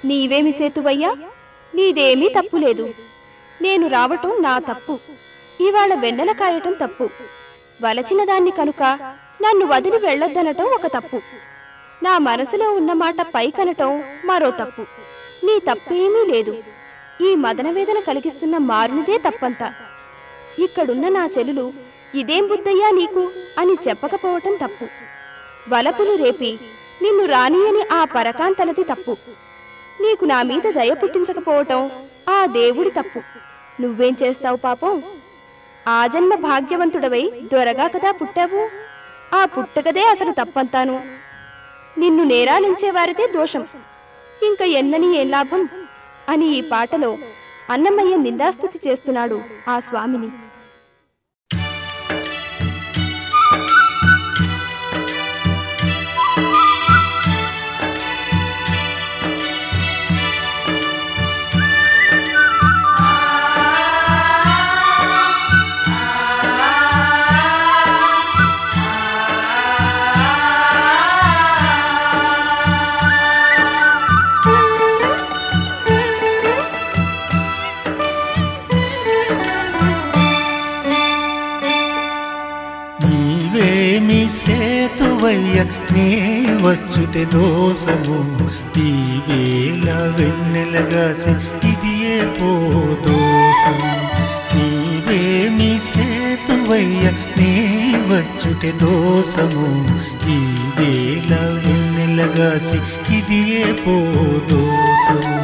నీవేమి సేతువయ్యా నీదేమీ తప్పు లేదు నేను రావటం నా తప్పు ఇవాళ వెన్నెల కాయటం తప్పు వలచిన దాన్ని కనుక నన్ను వదిలి వెళ్ళొద్దనటం ఒక తప్పు నా మనసులో ఉన్న మాట పైకనటం మరో తప్పు నీ తప్పేమీ లేదు ఈ మదన వేదన కలిగిస్తున్న మారునిదే తప్పంతా ఇక్కడున్న నా చెలులు ఇదేం బుద్ధయ్యా నీకు అని చెప్పకపోవటం తప్పు వలపులు రేపి నిన్ను రానియని ఆ పరకాంతలది తప్పు నీకు నా మీద దయ పుట్టించకపోవటం ఆ దేవుడి తప్పు నువ్వేం చేస్తావు పాపం ఆ జన్మ భాగ్యవంతుడవై దొరగా కదా పుట్టావు ఆ పుట్టకదే అసలు తప్పంతాను నిన్ను నేరాలించేవారిదే దోషం ఇంక ఎన్నని ఏం లాభం అని ఈ పాటలో అన్నమయ్య నిందాస్తుతి చేస్తున్నాడు ఆ స్వామిని నీవేమి సేతువయ్య నే వచ్చుటే దోసము ఈ వేళ వెన్నెలగాసి ఇది ఏ పో దోసము నీవేమి సేతువయ్య నే వచ్చుటే దోసము ఈ వేళ వెన్నెలగాసి ఇది ఏ పో దోసము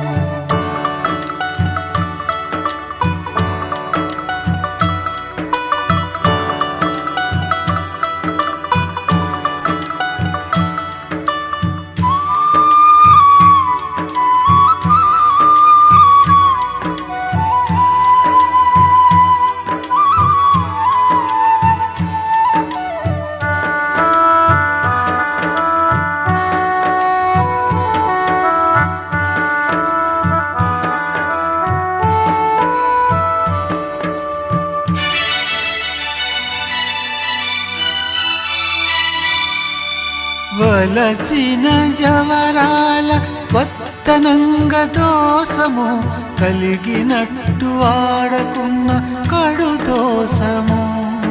వలచిన జవరాల వత్తనంగ దోసము కలిగినట్టు ఆడకున్న కడు దోసము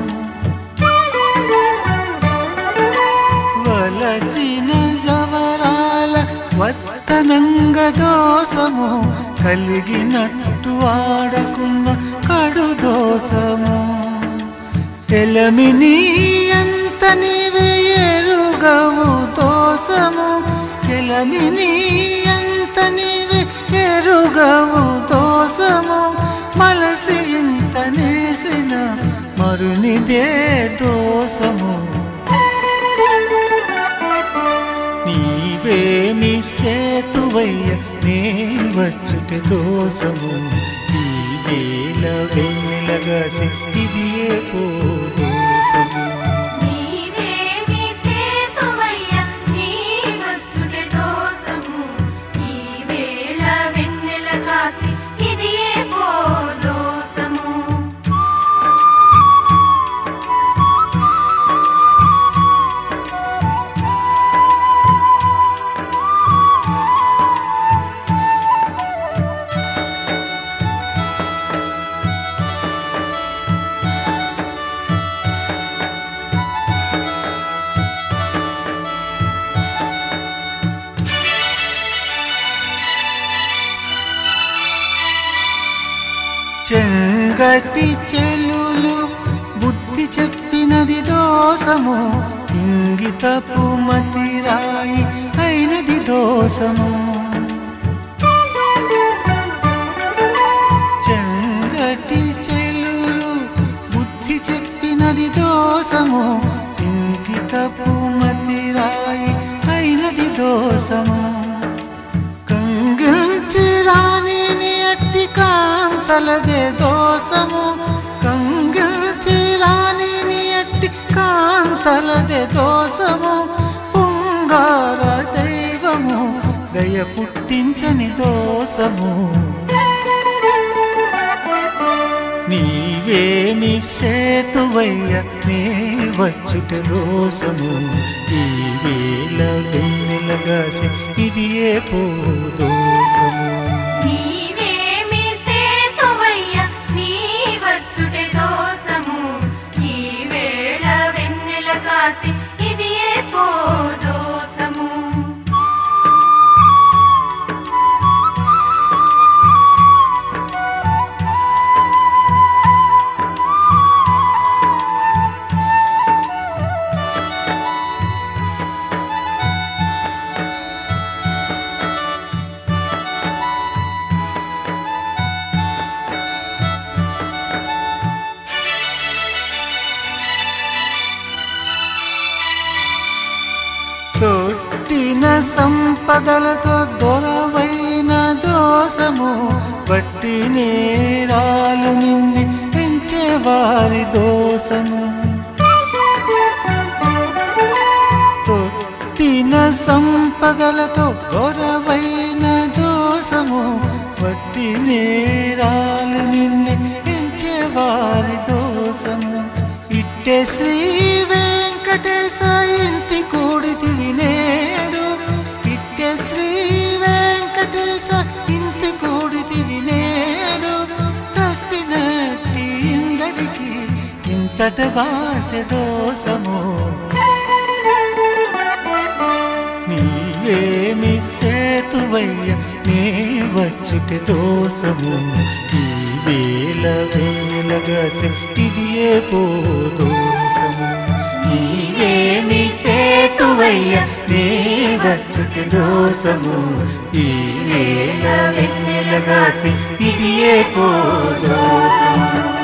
వలచిన జవరాల వత్తనంగ దోసము కలిగినట్టు ఆడకున్న కడు దోసము ఎలమిని ఎంత నీవే ఎరుగవు దోసము ఎలమిని ఎంత నీవే ఎరుగవు దోసము మలసి ఇంత నేసిన మరునిదే దోసము నీవేమి సేతువయ్య నే వచ్చుట దోసము ఈ వేళ వెన్నెలగాసి ఇది ఏ పో దోసము నీవేమి సేతువయ్య నీ వచ్చుటే దోసము ఈ వేళ వెన్నెల కాసి ఇది ఏ పో దోసము చెంగటి చెలులు బుద్ధి చెప్పినది దోసము ఇంగితపు మతిరాయి అయినది దోసము చెంగటి చెలులు బుద్ధి చెప్పినది దోసము ఇంగితపు మతిరాయి అయినది దోసము కంగిల్చి రాని అట్టి కాంతలదే దోసము కంగిల్చి రాని అట్టి కాంతలదే దోసము పుంగార దైవము దయ పుట్టించని దోసము నీవేమి సేతువయ్య నే వచ్చుట దోసము ఈ వేళ వెన్నెలగాసి ఇది ఏ పో దోసము దోషము నీవేమి సేతువయ్య నీ వచ్చుటే దోసము ఈ వేళ వెన్నెల కాసి ఇది ఏ పో దోసము తొట్టిన సంపదలతో దొరవైన దోషము బట్టి నేరాలు నిన్ని పెంచే వారి దోషము తొట్టిన సంపదలతో దొరవైన దోషము బట్టి నేరాలు నిన్ని పెంచే వారి దోషము ఇట్టే శ్రీ వెంకటేశ ఇంటి కూడితివి నేడు ఇట్టే శ్రీ వెంకటేశ ఇంటి కూడితివి నేడు తట్టినట్టి ఇందరికి ఇంతట భాష దోషము నీవేమి సేతువయ్య నే వచ్చుట దోషము ఈ వేళ వేలగాసి ఇది ఏ పో దోషము నీవేమి సేతువయ్య నే వచ్చుట దోషము ఈ వేళ వెన్నెలగాసి ఇది ఏ పో దోషము